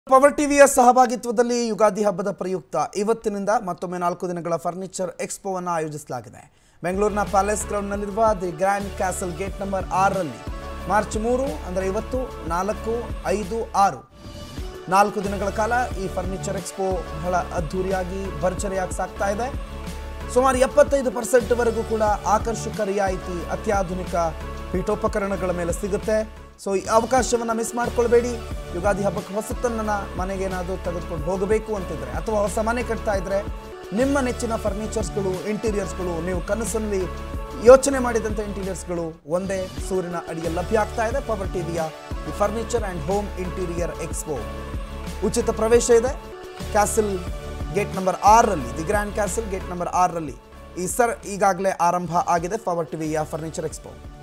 power ಟಿವಿಯ ಸಹಭಾಗಿತ್ವದಲ್ಲಿ ಯುಗಾದಿ ಹಬ್ಬದ ಪ್ರಯುಕ್ತ ಇವತ್ತಿನಿಂದ ಮತ್ತೊಮ್ಮೆ ನಾಲ್ಕು ದಿನಗಳ ಫರ್ನಿಚರ್ ಎಕ್ಸ್ಪೋವನ್ನು ಆಯೋಜಿಸಲಾಗಿದೆ ಬೆಂಗಳೂರಿನ ಪ್ಯಾಲೇಸ್ ಗ್ರೌಂಡ್ನಲ್ಲಿರುವ the grand castle gate number ಆರರಲ್ಲಿ ಮಾರ್ಚ್ ಮೂರು ಅಂದರೆ ಇವತ್ತು ನಾಲ್ಕು ಐದು ಆರು ನಾಲ್ಕು ದಿನಗಳ ಕಾಲ ಈ ಫರ್ನಿಚರ್ ಎಕ್ಸ್ಪೋ ಬಹಳ ಅದ್ಧೂರಿಯಾಗಿ ಭರ್ಜರಿಯಾಗಿ ಸಾಗ್ತಾ ಇದೆ ಸುಮಾರು ಎಪ್ಪತ್ತೈದು ಪರ್ಸೆಂಟ್ವರೆಗೂ ಕೂಡ ಆಕರ್ಷಕ ರಿಯಾಯಿತಿ ಅತ್ಯಾಧುನಿಕ ಪೀಠೋಪಕರಣಗಳ ಮೇಲೆ ಸಿಗುತ್ತೆ ಸೊ ಈ ಅವಕಾಶವನ್ನು ಮಿಸ್ ಮಾಡ್ಕೊಳ್ಬೇಡಿ ಯುಗಾದಿ ಹಬ್ಬಕ್ಕೆ ಹೊಸತನ್ನ ಮನೆಗೆ ಏನಾದರೂ ತೆಗೆದುಕೊಂಡು ಹೋಗಬೇಕು ಅಂತಿದ್ರೆ ಅಥವಾ ಹೊಸ ಮನೆ ಕಟ್ತಾ ಇದ್ರೆ ನಿಮ್ಮ ನೆಚ್ಚಿನ ಫರ್ನಿಚರ್ಸ್ಗಳು ಇಂಟೀರಿಯರ್ಸ್ಗಳು ನೀವು ಕನಸಲ್ಲಿ ಯೋಚನೆ ಮಾಡಿದಂಥ ಇಂಟೀರಿಯರ್ಸ್ಗಳು ಒಂದೇ ಸೂರಿನ ಅಡಿಯಲ್ಲಿ ಲಭ್ಯ ಆಗ್ತಾ ಇದೆ ಪವರ್ ಟಿವಿಯ ಈ furniture and home interior expo ಉಚಿತ ಪ್ರವೇಶ ಇದೆ ಕ್ಯಾಸಲ್ ಗೇಟ್ ನಂಬರ್ ಆರರಲ್ಲಿ the grand castle gate number ಆರರಲ್ಲಿ ಈ ಸರ್ ಈಗಾಗಲೇ ಆರಂಭ ಆಗಿದೆ ಪವರ್ ಟಿವಿಯ ಫರ್ನಿಚರ್ ಎಕ್ಸ್ಪೋ